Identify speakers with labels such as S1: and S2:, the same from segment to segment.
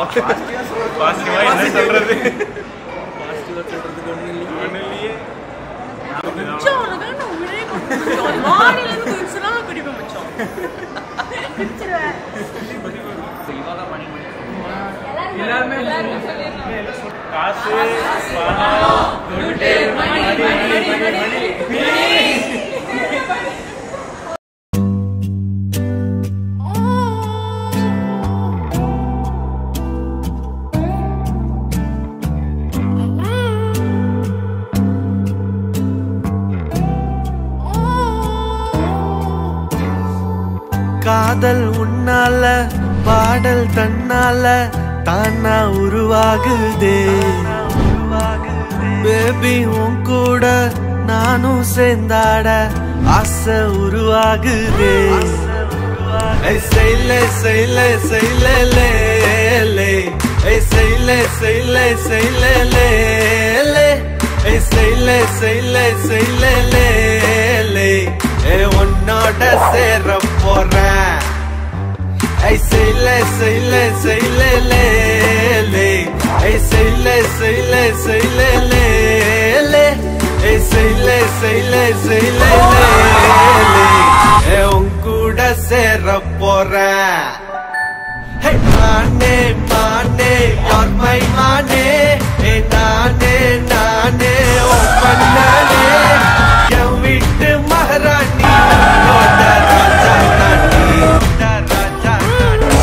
S1: பாசிட்டிவா என்ன சொல்றது
S2: பாசிட்டிவாக சொல்கிறதுக்கு ஒன்றும் இல்லையே
S1: ஒண்ணும் இல்லையே
S3: மச்சான், உனக்காக நான் உயிரே கொடுப்பேன் மச்சான். மாடியில இருந்து குதிச்சுனா குடிப்பேன் மச்சான். குடிச்சிருவேன்.
S1: காசு பணம் துட்டு மணி மணி மணி மணி
S4: காதல் உன்னால பாடல் தன்னால தானா உருவாகுதே பேபி உன் கூட நானும் சேர்ந்தாட ஆசை உருவாகுதே ஏய், செய்ல செய்ல செய்ல லே லே. ஏய், செய்ல செய்ல செய்ல லே லே. ஏய், செய்ல செய்ல செய்ல லே லே. ஏய், உன்னோட சேர போறேன் ஐ செய்ல செய்ல செய்ல லே லே ஐ செய்ல செய்ல செய்ல லே லே ஐ செய்ல செய்ல செய்ல லே லே ஏ உன் கூட சேர போறேன் ஹே மானே மானே யார் மை மானே ஏ நானே நானே ஓ பண்ணானே என் வீட்டு மகாராணி உன்னோட ராஜா ராணி ராஜா ராணி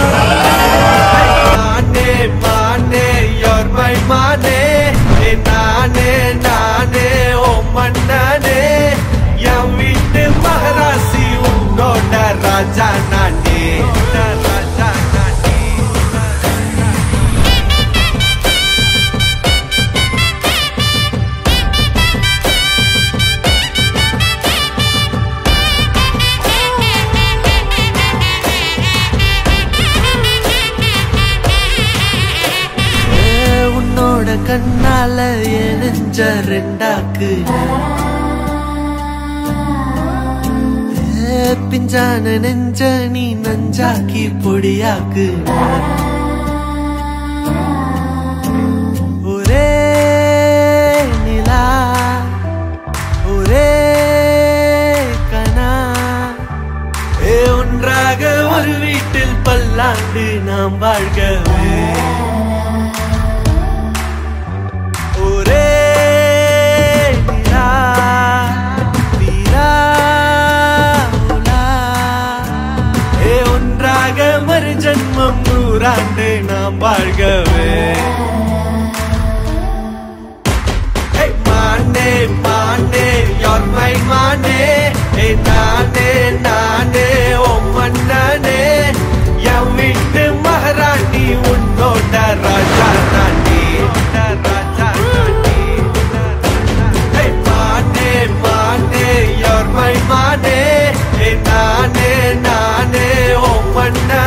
S4: மானே மானே யார் மை மானே ஏ நானே நானே ஓ மன்னானே என் வீட்டு மகாராசி உன்னோட ராஜா நானே ராஜா நானே ஏ, உன்னோட கண்ணால எரிஞ்ச ரெண்டாக்கு ஏ, பிஞ்சான நெஞ்ச நீ நஞ்சாக்கி பொடியாக்கு ஒரே நிலா ஒரே கனா ஏ ஒன்றாக ஒரு வீட்டில் பல்லாண்டு நாம் வாழ்கவே ஒரே நிலா, நிலா, உலா. ஏ ஒன்றாக மறு ஜன்மம் நூறாண்டு நாம் வாழ்கவே Hey, மானே மானே யார் மை மானே ஏ நானே நானே ஓ மன்னானே என் வீட்டு மகாராணி உன்னோட ராஜா நானே ராஜா நானே Hey, மானே மானே யார் மை மானே ஏ நானே நானே ஓ மன்னானே